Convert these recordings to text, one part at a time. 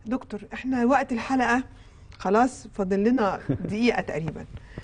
دكتور احنا وقت الحلقه خلاص فاضل لنا دقيقه تقريبا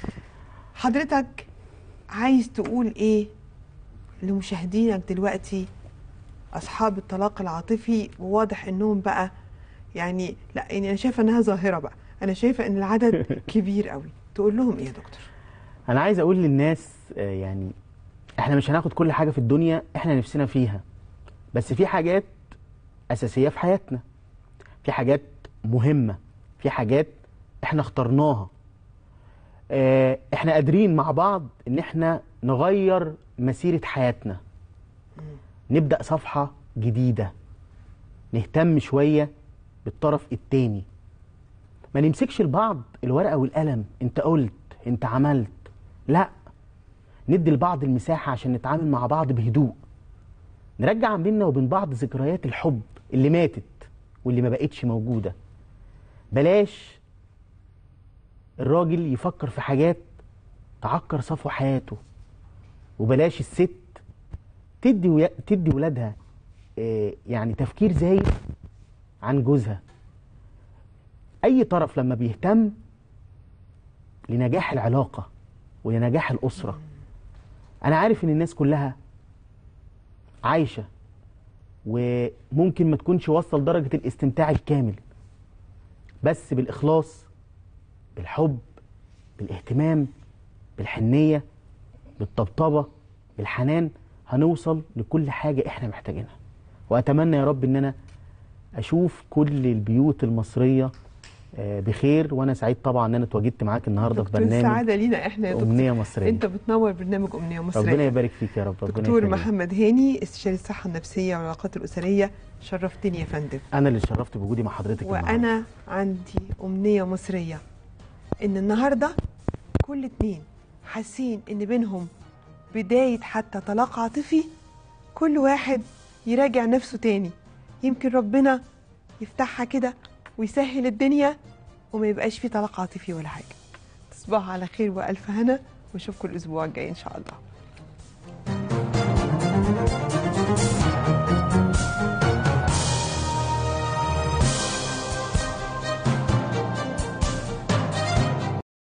حضرتك عايز تقول ايه لمشاهدينك دلوقتي اصحاب الطلاق العاطفي وواضح انهم بقى يعني لا يعني انا شايفه انها ظاهره بقى انا شايفه ان العدد كبير قوي تقول لهم ايه يا دكتور انا عايز اقول للناس آه، يعني احنا مش هناخد كل حاجه في الدنيا احنا نفسنا فيها بس في حاجات اساسيه في حياتنا في حاجات مهمه في حاجات احنا اخترناها آه، احنا قادرين مع بعض ان احنا نغير مسيره حياتنا نبدا صفحه جديده نهتم شويه بالطرف التاني ما نمسكش لبعض الورقه والقلم انت قلت انت عملت لا ندي لبعض المساحه عشان نتعامل مع بعض بهدوء نرجع بيننا وبين بعض ذكريات الحب اللي ماتت واللي ما بقتش موجوده بلاش الراجل يفكر في حاجات تعكر صفو حياته وبلاش الست تدي ويا... تدي ولادها آه، يعني تفكير زايد عن جوزها اي طرف لما بيهتم لنجاح العلاقه ولنجاح الاسره انا عارف ان الناس كلها عايشه وممكن ما تكونش واصله لدرجه الاستمتاع الكامل بس بالاخلاص بالحب بالاهتمام بالحنيه بالطبطبه بالحنان هنوصل لكل حاجه احنا محتاجينها واتمنى يا رب ان انا اشوف كل البيوت المصريه آه، بخير وانا سعيد طبعا ان انا اتواجدت معاك النهارده في دكتور برنامج السعاده لينا احنا يا دكتور امنيه مصريه انت بتنور برنامج امنيه مصريه ربنا يبارك فيك يا رب ربنا دكتور يخليك. محمد هاني استشاري الصحه النفسيه والعلاقات الاسريه شرفتني يا فندم انا اللي اتشرفت بوجودي مع حضرتك النهاردة. وانا عندي امنيه مصريه ان النهارده كل اتنين حاسين ان بينهم بدايه حتى طلاق عاطفي كل واحد يراجع نفسه تاني يمكن ربنا يفتحها كده ويسهل الدنيا وما يبقاش فيه طلاق عاطفي ولا حاجه تصبحوا على خير والف هنا واشوفكم الاسبوع الجاي ان شاء الله